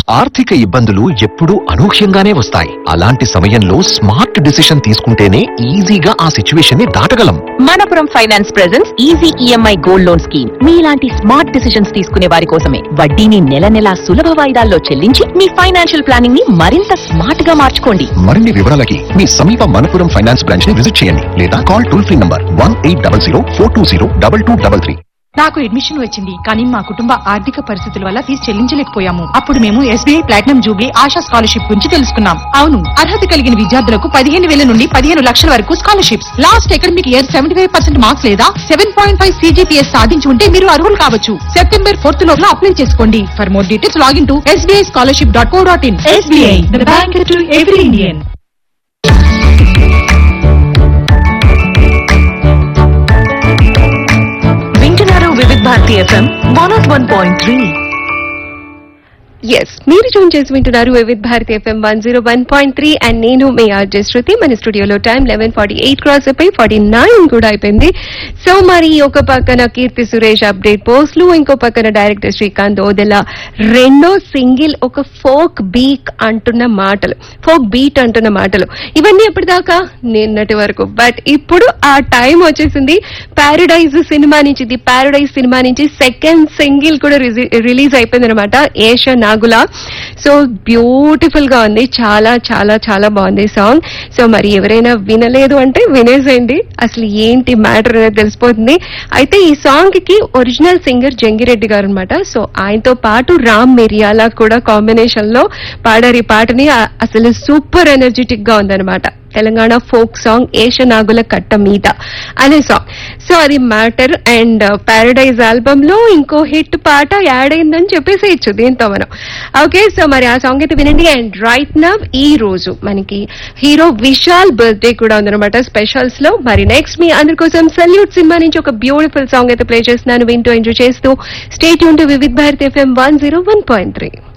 ఆర్థిక ఇబ్బందులు ఎప్పుడూ అనూహ్యంగానే వస్తాయి అలాంటి సమయంలో స్మార్ట్ డిసిషన్ తీసుకుంటేనే ఈజీగా ఆ సిచ్యువేషన్ ని దాటగలం Manappuram finance presents easy EMI gold loan scheme మీలాంటి స్మార్ట్ డిసిషన్స్ తీసుకునే వారి కోసమే వడ్డీని నెల నెలా సులభ వాయిదాల్లో చెల్లించి మీ ఫైనాన్షియల్ ప్లానింగ్ ని మరింత స్మార్ట్ గా మార్చుకోండి మరిన్ని వివరాలకి మీ సమీప మనపురం ఫైనాన్స్ బ్రాంచ్ ని విజిట్ చేయండి లేదా call toll free number one eight double zero four two zero double two double three నాకు అడ్మిషన్ వచ్చింది కానీ మా కుటుంబ ఆర్థిక పరిస్థితుల వల్ల ఫీజు చెల్లించలేకపోయాము అప్పుడు మేము SBI platinum jubilee Asha scholarship గురించి తెలుసుకున్నాం అవును అర్హత కలిగిన విద్యార్థులకు పదిహేను వేల నుండి పదిహేను లక్షల వరకు scholarships last academic year seventy five percent marks లేదా సెవెన్ పాయింట్ ఫైవ్ సీజీపీఎస్ సాధించి ఉంటే మీరు అర్హులు కావచ్చు సెప్టెంబర్ ఫోర్త్ లోపల అప్లై చేసుకోండి for more details login to SBI scholarship dot co dot in SBI bank to every Indian వింటున్నారు Vividh Bharathi FM one of one point three S మీరు జూన్ చేసి వింటున్నారు Vividh Bharathi FM one zero one point three and నేను మీ RJ శృతి మన స్టూడియోలో time eleven forty eight cross అయిపోయి forty nine కూడా అయిపోయింది సో మరి ఒక పక్కన కీర్తి సురేష్ అప్డేట్ పోస్ట్లు ఇంకో పక్కన డైరెక్టర్ శ్రీకాంత్ ఓదెల రెండో సింగిల్ ఒక ఫోక్ బీక్ అంటున్న మాటలు ఫోక్ బీట్ అంటున్న మాటలు ఇవన్నీ ఎప్పటిదాకా నిన్నటి వరకు బట్ ఇప్పుడు ఆ టైం వచ్చేసింది పారడైజ్ సినిమా నుంచి ది పారడైజ్ సినిమా నుంచి సెకండ్ సింగిల్ కూడా రిలీజ్ అయిపోయింది అనమాట ఏషా నాగుల సో బ్యూటిఫుల్ గా ఉంది చాలా చాలా చాలా బాగుంది సాంగ్ సో మరి ఎవరైనా వినలేదు అంటే వినేసేయండి అసలు ఏంటి మ్యాటర్ అనేది తెలిసిపోతుంది అయితే ఈ సాంగ్ కి ఒరిజినల్ సింగర్ జంగిరెడ్డి గారు అనమాట సో ఆయనతో పాటు రామ్ మిరియాల కూడా కాంబినేషన్ లో పాడారు ఈ పాటని ఆ- అసలు సూపర్ ఎనర్జెటిక్ గా ఉందన్నమాట తెలంగాణ ఫోక్ సాంగ్ ఏషనాగుల కట్ట మీద అనే సాంగ్ సో అది మ్యాటర్ అండ్ పారడైజ్ ఆల్బమ్ లో ఇంకో హిట్ పాట యాడ్ అయిందని చెప్పేసేయచ్చు దీంతో మనం ఓకే సో మరి ఆ సాంగ్ అయితే వినండి అండ్ రైట్ నవ్ ఈ రోజు మనకి హీరో విశాల్ బర్త్డే కూడా ఉందన్నమాట స్పెషల్స్ లో మరి నెక్స్ట్ మీ అందరి కోసం సల్యూట్ సినిమా నుంచి ఒక బ్యూటిఫుల్ సాంగ్ అయితే ప్లే చేస్తున్నాను వింటూ ఎంజాయ్ చేస్తూ స్టేట్ యూన్ to Vividh Bharat FM one zero one point three